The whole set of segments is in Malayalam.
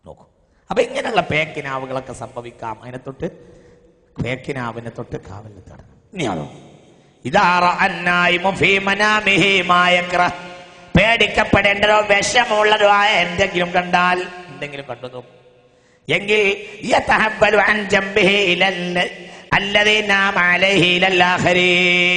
നോക്കൂ അപ്പൊ ഇങ്ങനെയുള്ള പേക്കിനാവുകളൊക്കെ സംഭവിക്കാം അതിനെ തൊട്ട് പേക്കിനാവിനെ തൊട്ട് കാവൽ തടണം ഇനിയാണോ ഇതാറ അന്നായിമു ഫീ മനാമിഹി മായക്ര പേടിക്കപ്പെടേണ്ടതോ വിഷമുള്ളതോ ആയ എന്തെങ്കിലും കണ്ടാൽ എന്തെങ്കിലും കണ്ടു നോക്കും എങ്കിൽ യതഹബ്ബലു അൻ ജംബിഹി ഇലൽ അല്ലദീ നാമ അലൈഹി ഇലൽ ആഖിരി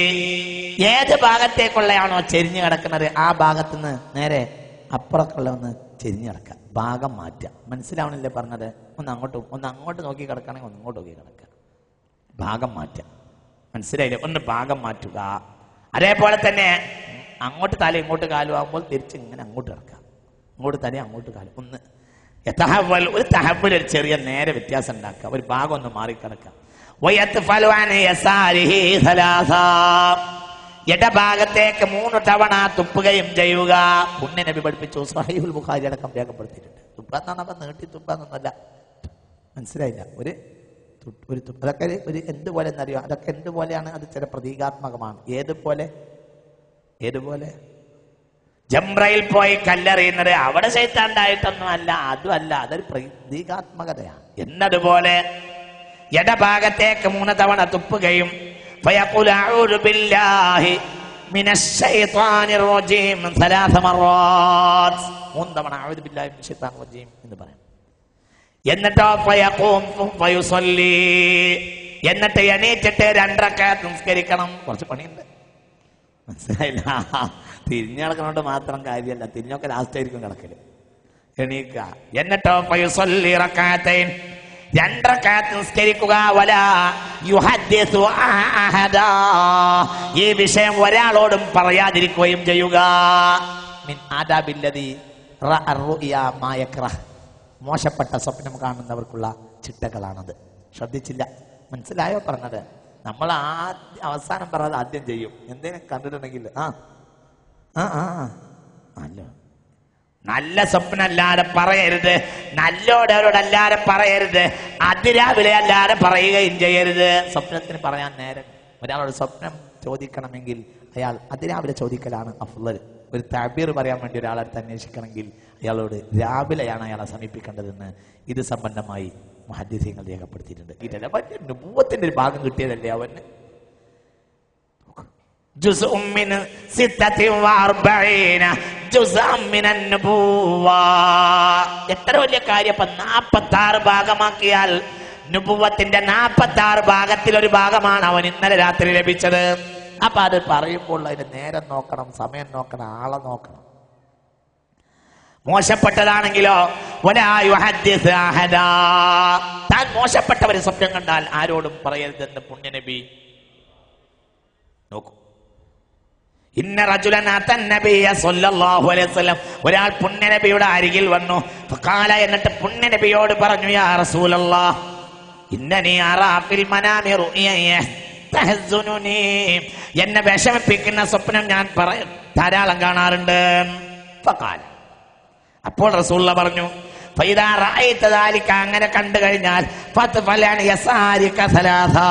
ഏത് ഭാഗത്തേക്കുള്ളയാണോ ചെരിഞ്ഞു കിടക്കുന്നത് ആ ഭാഗത്ത് നിന്ന് നേരെ അപ്പുറക്കുള്ള ഒന്ന് ചെരിഞ്ഞു കിടക്കുക ഭാഗം മാറ്റുക മനസ്സിലാവണില്ലേ പറഞ്ഞത് ഒന്ന് അങ്ങോട്ടും ഒന്ന് അങ്ങോട്ട് നോക്കി കിടക്കുകയാണെങ്കിൽ ഒന്ന് ഇങ്ങോട്ട് നോക്കി കിടക്കുക ഭാഗം മാറ്റുക മനസ്സിലായില്ലേ ഒന്ന് ഭാഗം മാറ്റുക അതേപോലെ തന്നെ അങ്ങോട്ട് തല ഇങ്ങോട്ട് കാലും ആകുമ്പോൾ തിരിച്ച് ഇങ്ങനെ അങ്ങോട്ട് കിടക്കുക ഇങ്ങോട്ട് തല അങ്ങോട്ട് കാലും ഒന്ന് യതഹവ്വൽ ഒരു തഹവ്വൽ ഒരു ചെറിയ നേരെ വ്യത്യാസം ഉണ്ടാക്കുക ഒരു ഭാഗം ഒന്ന് മാറിക്കിടക്കുക വയത്ഫലു അൻ യസാരിഹി സലാസ. ഇടഭാഗത്തേക്ക് മൂന്ന് തവണ തുപ്പുകയും ചെയ്യുക പുണ്യ നബി പഠിപ്പിച്ചു സഹീഹുൽ ബുഖാരി അടക്കം രേഖപ്പെടുത്തിയിട്ടുണ്ട് തുപ്പാന്നപ്പോ നീട്ടി തുപ്പാന്നൊന്നല്ല മനസ്സിലായില്ല ഒരു തു- ഒരു തു- അതൊക്കെ ഒരു- ഒരു എന്തുപോലെ എന്നറിയോ അതൊക്കെ എന്തുപോലെയാണ് അത് ചില പ്രതീകാത്മകമാണ് ഏതുപോലെ ഏതുപോലെ ജംറയിൽ പോയി കല്ലെറിയുന്നത് അവിടെ ശൈത്താണ്ടായിട്ടൊന്നും അല്ല അതും അല്ല അതൊരു പ്രതീകാത്മകതയാണ് എന്നതുപോലെ ഇടഭാഗത്തേക്ക് മൂന്ന് തവണ തുപ്പുകയും فيقول أعوذ بالله من الشيطان الرجيم ثلاث مرات മൂന്ന് തവണ أعوذ بالله من الشيطان الرجيم എന്ന് പറയാം എന്നിട്ടോ ഫയഖൂം ഫയുസല്ലി എന്നിട്ട് എണീറ്റിട്ട് രണ്ടരക്കാത്ത് നിസ്കരിക്കണം കുറച്ച് പണിയുണ്ട് മനസ്സിലായില്ല തിരിഞ്ഞു കിടക്കണോണ്ട് മാത്രം കാര്യമല്ല തിരിഞ്ഞൊക്കെ ലാസ്റ്റ് ആയിരിക്കും കിടക്കല് എണീക്ക എന്നിട്ടോ ഫയുസല്ലി റക്കാത്തൈൻ രണ്ടരക്കാത്ത് നിസ്കരിക്കുക വല യുഹദ്ദിസു അഹദാ ഈ വിഷയം ഒരാളോടും പറയാതിരിക്കുകയും ചെയ്യുക മിൻ ആദാബില്ലദി റഅ റുയ മാ യക്റഹ് മോശപ്പെട്ട സ്വപ്നം കാണുന്നവർക്കുള്ള ചിട്ടകളാണത് ശ്രദ്ധിച്ചില്ല മനസ്സിലായോ പറഞ്ഞത് നമ്മൾ ആദ്യം അവസാനം പറഞ്ഞത് ആദ്യം ചെയ്യും എന്തെങ്കിലും കണ്ടിട്ടുണ്ടെങ്കിൽ ആ ആ ആ ആ. നല്ല നല്ല സ്വപ്നമല്ലാതെ പറയരുത് നല്ലോടവരോടല്ലാതെ പറയരുത് അതിരാവിലെ അല്ലാതെ പറയുകയും ചെയ്യരുത് സ്വപ്നത്തിന് പറയാൻ നേരം ഒരാളോട് സ്വപ്നം ചോദിക്കണമെങ്കിൽ അയാൾ അതിരാവിലെ ചോദിക്കലാണ് അഫ്ലൽ ഒരു താബീർ പറയാൻ വേണ്ടി ഒരാളടുത്ത് അന്വേഷിക്കണമെങ്കിൽ അയാളോട് രാവിലെയാണ് അയാളെ സമീപിക്കേണ്ടതെന്ന് ഇത് സംബന്ധമായി മഹദ്യസ്യങ്ങൾ രേഖപ്പെടുത്തിയിട്ടുണ്ട് ഇതല്ല വലിയ നുപൂവത്തിന്റെ ഒരു ഭാഗം കിട്ടിയതല്ലേ അവന് جزء من ستة وأربعين جزءا من النبوة എത്ര വലിയ കാര്യം അപ്പൊ നാപ്പത്തി ആറ് ഭാഗമാക്കിയാൽ നുപുവത്തിന്റെ നാപ്പത്തി ആറ് ഭാഗത്തിൽ ഒരു ഭാഗമാണ് അവൻ ഇന്നലെ രാത്രി ലഭിച്ചത് അപ്പൊ അത് പറയുമ്പോൾ അതിന് നേരം നോക്കണം സമയം നോക്കണം ആളെ നോക്കണം മോശപ്പെട്ടതാണെങ്കിലോ വലാ യുഹദ്ദിസ് അഹദാ. താൻ മോശപ്പെട്ടവരെ സ്വപ്നം കണ്ടാൽ ആരോടും പറയരുതെന്ന് പുണ്യനബി നോക്കൂ ഇന്ന റജുലൻ അത്തൻ നബിയ സല്ലല്ലാഹു അലൈഹി വസല്ലം ഒരാൾ പുണ്യനബിയുടെ അരികിൽ വന്നു ഫഖാല എന്നിട്ട് പുണ്യനബിയോട് പറഞ്ഞു യാ റസൂലല്ലാഹ് ഇന്നനി അറാ ഫിൽ മനാമി റുഅയ തഹസുനുനി എന്നെ വിഷമിപ്പിക്കുന്ന സ്വപ്നം ഞാൻ പറ ധാരാളം കാണാറുണ്ട് ഫഖാല അപ്പോൾ റസൂള്ള പറഞ്ഞു ഫൈദാ റഅയ്ത ദാലിക അങ്ങനെ കണ്ടു കഴിഞ്ഞാൽ ഫത്ഫലൻ യസാരിക സലാസാ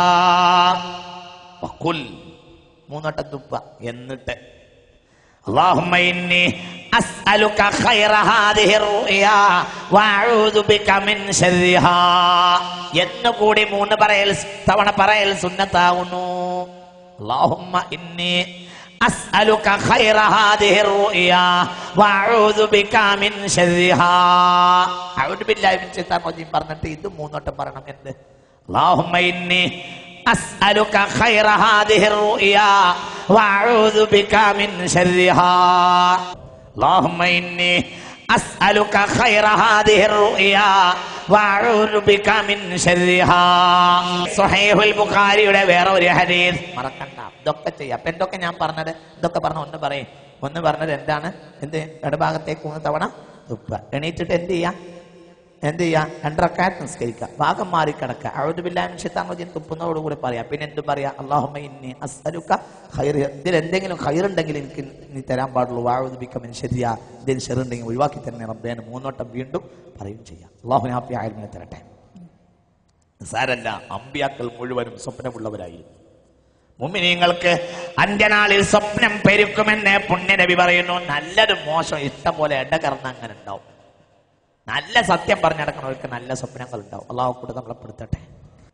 വഖുൽ മൂന്നോട്ടം തുപ്പ എന്നിട്ട് اللهم إني أسألك خير هذه الرؤيا وأعوذ بك من شرها എന്നുകൂടി മൂന്ന് പറയൽ തവണ പറയൽ സുന്നത്താവുന്നു اللهم إني أسألك خير هذه الرؤيا وأعوذ بك من شرها أعوذ بالله من الشيطان الرجيم പറഞ്ഞിട്ട് ഇത് മൂന്നോട്ടം പറയണം എന്ത് اللهم إني أسألك خير هذه الرؤيا وأعوذ بك من شرها اللهم إني أسألك خير هذه الرؤيا وأعوذ بك من شرها صحيح البخاري യുടെ വേറെ ഒരു ഹദീസ് മറക്കണ്ട ഇതൊക്കെ ചെയ്യാം അപ്പൊ എന്തൊക്കെ ഞാൻ പറഞ്ഞത് ഇതൊക്കെ പറഞ്ഞ ഒന്ന് പറയും ഒന്ന് പറഞ്ഞത് എന്താണ് എന്ത് ഇടഭാഗത്തേക്ക് മൂന്ന് തവണ തുപ്പ എണീറ്റിട്ട് എന്ത് ചെയ്യാം എന്ത് ചെയ്യാ രണ്ടറക്കാറ്റ് നിസ്കരിക്കുക ഭാഗം മാറി കിടക്കുക അഴുതുബില്ലാൻ ചിത്താൻ തുപ്പുന്നതോടുകൂടി പറയാം പിന്നെ എന്തും പറയാ അള്ളാഹുമ്മ ഇന്നി അസ്അലുക ഖൈർ ഇതിൽ എന്തെങ്കിലും ഖൈറുണ്ടെങ്കിൽ എനിക്ക് നീ തരാൻ പാടുള്ളൂ വാഴുതുബിക്കമിൻ ശരിയ ഇതിൽ ഷെറുണ്ടെങ്കിൽ ഒഴിവാക്കി തന്നെ റബ്ബേന് മൂന്നോട്ടം വീണ്ടും പറയും ചെയ്യാം അള്ളാഹുനെ ഹാപ്പി ആയിരുന്നു തരട്ടെ സാരല്ല അമ്പിയാക്കൾ മുഴുവനും സ്വപ്നമുള്ളവരായിരുന്നു മുമ്മിനീങ്ങൾക്ക് അന്ത്യനാളിൽ സ്വപ്നം പെരുക്കുമെന്ന് പുണ്യനബി പറയുന്നു നല്ലതും മോശം ഇഷ്ടം പോലെ ഇടകർന്ന് അങ്ങനെ ഉണ്ടാവും നല്ല സത്യം പറഞ്ഞു നടക്കുന്നവർക്ക് നല്ല സ്വപ്നങ്ങൾ ഉണ്ടാവും അള്ളാഹു കൂടെ നമ്മളെ പെടുത്തട്ടെ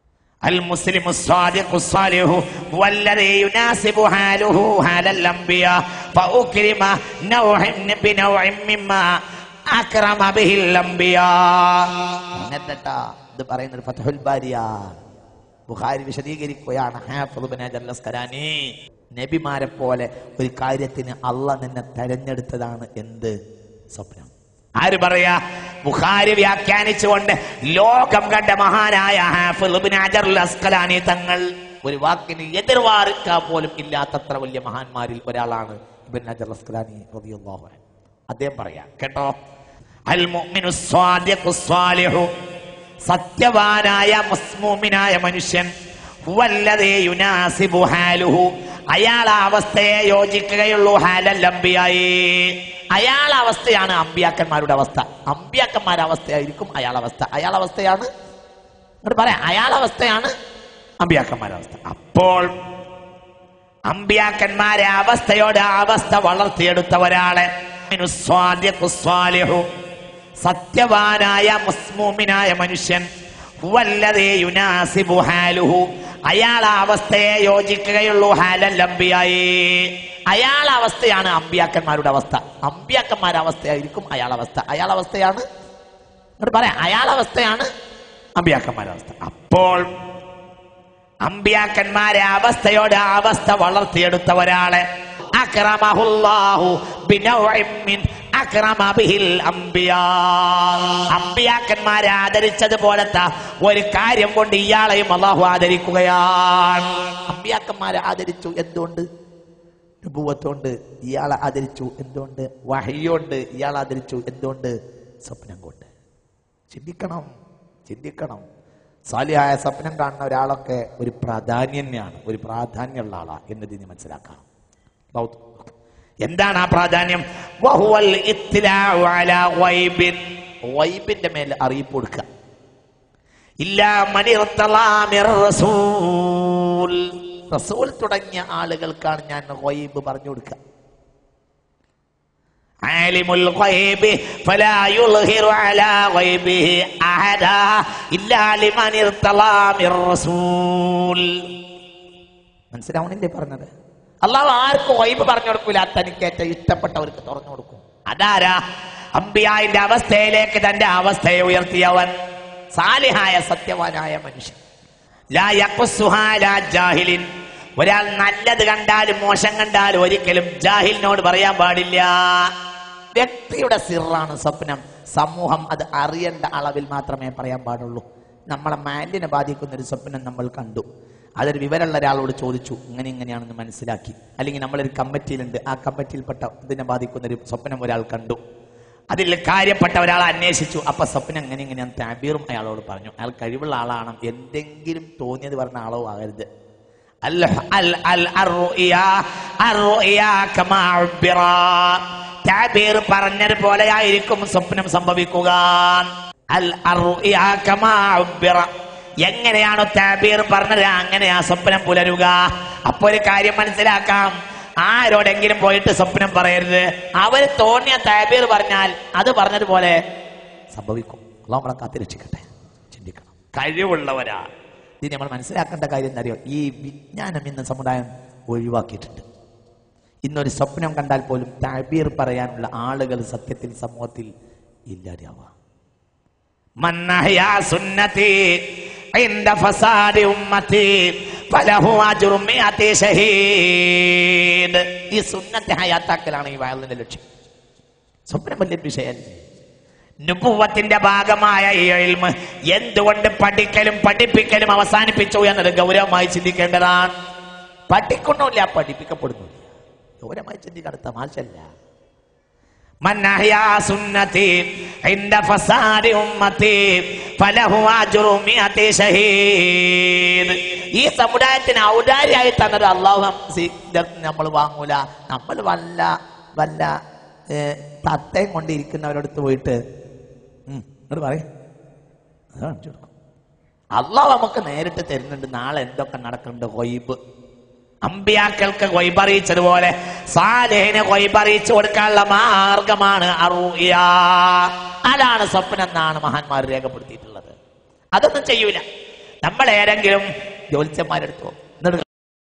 المسلم الصادق الصالح هو الذي يناسب حاله حال الأنبياء فأكرم نوع بنوع مما أكرم به الأنبياء അങ്ങനത്തെ ഇത് പറയുന്നത് ഫതഹുൽ ബാരിയ ബുഖാരി വിശദീകരിക്കുകയാണ് ഹാഫിദ് ബിൻ ഹജർ അസ്കലാനി നബിമാരെ പോലെ ഒരു കാര്യത്തിന് അള്ളാഹ് നിന്നെ തെരഞ്ഞെടുത്തതാണ് എന്ത് സ്വപ്നം ആര് പറയാ ബുഖാരി വ്യാഖ്യാനിച്ചുകൊണ്ട് ലോകം കണ്ട മഹാനായ ഹാഫിദ് ഇബ്നു ഹജറുൽ അസ്കലാനി തങ്ങൾ ഒരു വാക്കിന് എതിർവാർക്കാൻ പോലും ഇല്ലാത്തത്ര വലിയ മഹാന്മാരിൽ ഒരാളാണ് ഇബ്നു ഹജർ അസ്കലാനി റളിയല്ലാഹു അൻഹു അദ്ദേഹം പറയാ കേട്ടോ അൽ മുഅ്മിനു സ്വാദിഖു സ്വാലിഹു സത്യവാനായ മുസ്മൂമിനായ മനുഷ്യൻ ഹുവല്ലദീ യുനാസിബു ഹാലുഹു അയാൾ ആ അവസ്ഥയെ യോജിക്കുകയുള്ളൂ ഹാലൽ അമ്പിയായി അയാൾ അവസ്ഥയാണ് അമ്പിയാക്കന്മാരുടെ അവസ്ഥ അമ്പിയാക്കന്മാരുടെ അവസ്ഥയായിരിക്കും അയാൾ അവസ്ഥ അയാൾ അവസ്ഥയാണ് എന്നിട്ട് പറയാം അയാൾ അവസ്ഥയാണ് അമ്പിയാക്കന്മാരുടെ അവസ്ഥ അപ്പോൾ അമ്പിയാക്കന്മാരെ അവസ്ഥയോട് ആ അവസ്ഥ വളർത്തിയെടുത്ത ഒരാളെ സ്വാദ്യഖു സ്വാലിഹു സത്യവാനായ മുസ്മൂമിനായ മനുഷ്യൻ ഹുവല്ലദീ യുനാസിബു ഹാലുഹു അയാൾ ആ അവസ്ഥയെ യോജിക്കുകയുള്ളൂ ഹാലൽ അമ്പിയായി അയാൾ അവസ്ഥയാണ് അമ്പിയാക്കന്മാരുടെ അവസ്ഥ അമ്പിയാക്കന്മാരുടെ അവസ്ഥയായിരിക്കും അയാൾ അവസ്ഥ അയാൾ അവസ്ഥയാണ് എന്നിട്ട് പറയാം അയാൾ അവസ്ഥയാണ് അമ്പിയാക്കന്മാരുടെ അവസ്ഥ അപ്പോൾ അമ്പിയാക്കന്മാരെ അവസ്ഥയോട് ആ അവസ്ഥ വളർത്തിയെടുത്ത ഒരാളെ അക്രമഹുല്ലാഹു ബിനൗഇൻ മിൻ അക്രമ ബിഹിൽ അംബിയാ അമ്പിയാക്കന്മാരെ ആദരിച്ചതുപോലത്തെ ഒരു കാര്യം കൊണ്ട് ഇയാളെയും അള്ളാഹു ആദരിക്കുകയാണ് അമ്പിയാക്കന്മാരെ ആദരിച്ചു എന്തുകൊണ്ട് നുബുവത്തോണ്ട് ഇയാളെ ആദരിച്ചു എന്തുകൊണ്ട് വഹിയോണ്ട് ഇയാളെ ആദരിച്ചു എന്തുകൊണ്ട് സ്വപ്നം കൊണ്ട് ചിന്തിക്കണം ചിന്തിക്കണം സാലിയായ സ്വപ്നം കാണുന്ന ഒരാളൊക്കെ ഒരു പ്രാധാന്യനാണ് ഒരു പ്രാധാന്യമുള്ള ആളാ എന്നത് ഇനി മനസ്സിലാക്കാം ദൗത്. എന്താണ് ആ പ്രാധാന്യം വഹുവൽ ഇത്ലാഉ അലാ ഗൈബിൻ. ഗൈബിന്റെ മേൽ അറിയിപ്പ് കൊടുക്കുക ഇല്ലാ മനി ഇർത്തളാ മിർ റസൂൽ റസൂൽ തുടങ്ങിയ ആളുകൾക്കാണ് ഞാൻ ഗൈബ് പറഞ്ഞു കൊടുക്കുക عالم الغيب فلا يظهر على غيبه أحدا إلا لمن ارتضى من رسول മനസ്സിലാവണില്ലേ പറഞ്ഞത് അള്ളാഹു ആർക്കും വൈബ് പറഞ്ഞു കൊടുക്കൂല തനിക്ക് ഏറ്റവും ഇഷ്ടപ്പെട്ടവർക്ക് തുറന്നു കൊടുക്കും അതാരാ അമ്പിയായിന്റെ അവസ്ഥയിലേക്ക് തന്റെ അവസ്ഥയെ ഉയർത്തിയവൻ സാലിഹായ സത്യവാനായ മനുഷ്യൻ ലാ യഖ്സുഹാ ലാ ജാഹിലിൻ ഒരാൾ നല്ലത് കണ്ടാലും മോശം കണ്ടാലും ഒരിക്കലും ജാഹിലിനോട് പറയാൻ പാടില്ല വ്യക്തിയുടെ സിറാണ് സ്വപ്നം സമൂഹം അത് അറിയേണ്ട അളവിൽ മാത്രമേ പറയാൻ പാടുള്ളൂ നമ്മളെ മാലിനെ ബാധിക്കുന്ന ഒരു സ്വപ്നം നമ്മൾ കണ്ടു അതൊരു വിവരമുള്ള ഒരാളോട് ചോദിച്ചു ഇങ്ങനെ ഇങ്ങനെയാണെന്ന് മനസ്സിലാക്കി അല്ലെങ്കിൽ നമ്മളൊരു കമ്മിറ്റിയിലുണ്ട് ആ കമ്മിറ്റിയിൽപ്പെട്ട ഇതിനെ ബാധിക്കുന്ന ഒരു സ്വപ്നം ഒരാൾ കണ്ടു അതിൽ കാര്യപ്പെട്ട ഒരാൾ അന്വേഷിച്ചു അപ്പൊ സ്വപ്നം എങ്ങനെ ഇങ്ങനെയാണ് താബീറും അയാളോട് പറഞ്ഞു അയാൾ കഴിവുള്ള ആളാണ് എന്തെങ്കിലും തോന്നിയത് പറഞ്ഞ ആളോ ആകരുത് അൽ അൽ അൽ അർറുഇയ അർറുഇയ കമാ ഉബ്ബിറ. താബീർ പറഞ്ഞതുപോലെ ആയിരിക്കും സ്വപ്നം സംഭവിക്കുക അൽ അർറുഇയ കമാ ഉബ്ബിറ. എങ്ങനെയാണോ താബീർ പറഞ്ഞത് അങ്ങനെ ആ സ്വപ്നം പുലരുക അപ്പൊ ഒരു കാര്യം മനസ്സിലാക്കാം ആരോടെങ്കിലും പോയിട്ട് സ്വപ്നം പറയരുത് അവര് തോന്നിയ താബീർ പറഞ്ഞാൽ അത് പറഞ്ഞതുപോലെ സംഭവിക്കും അള്ളാഹു നമ്മളെ കാത്തിരക്ഷിക്കട്ടെ ചിന്തിക്കണം കഴിവുള്ളവരാ ഇത് നമ്മൾ മനസ്സിലാക്കേണ്ട കാര്യം എന്താ അറിയോ ഈ വിജ്ഞാനം ഇന്ന് സമുദായം ഒഴിവാക്കിയിട്ടുണ്ട് ഇന്നൊരു സ്വപ്നം കണ്ടാൽ പോലും താബീർ പറയാനുള്ള ആളുകൾ സത്യത്തിൽ സമൂഹത്തിൽ ഇല്ലാതെയാവാം من أحيا سنتي عند فساد أمتي فله أجر مئة شهيد ഈ സുന്നത്തെ ഹയാത്താക്കലാണ് ഈ വയലിന്റെ ലക്ഷ്യം സ്വപ്നം വലിയ വിഷയമല്ലേ നുപുവത്തിന്റെ ഭാഗമായ ഈ ഇൽമ് എന്തുകൊണ്ട് പഠിക്കലും പഠിപ്പിക്കലും അവസാനിപ്പിച്ചു എന്നത് ഗൗരവമായി ചിന്തിക്കേണ്ടതാണ് പഠിക്കണമില്ല പഠിപ്പിക്കപ്പെടുന്നില്ല ഗൗരവമായി ചിന്തിക്കണം തമാശല്ല من أحيا سنتي عند فساد أمتي فله أجر مئة شهيد ഈ സമുദായത്തിന് ഔദാര്യായി തന്നത് അള്ളാഹു നമ്മൾ വാങ്ങൂല നമ്മൾ വല്ല വല്ല ഏ, തത്തയും കൊണ്ടിരിക്കുന്നവരടുത്ത് പോയിട്ട് ഉം, ഇങ്ങോട്ട് പറയും അത് കാണിച്ചു കൊടുക്കും അള്ളാഹ് നമുക്ക് നേരിട്ട് തരുന്നുണ്ട് നാളെ എന്തൊക്കെ നടക്കുന്നുണ്ട് ഹൊയ്ബ് അമ്പിയാക്കൾക്ക് കൊയ്പറിയിച്ചതുപോലെ സാലേഹിന് കൊയ്പറിയിച്ചു കൊടുക്കാനുള്ള മാർഗമാണ് അറൂയ അതാണ് സ്വപ്നം എന്നാണ് മഹാന്മാർ രേഖപ്പെടുത്തിയിട്ടുള്ളത് അതൊന്നും ചെയ്യൂല നമ്മൾ ഏതെങ്കിലും ജ്യോത്സ്യന്മാരെടുത്തു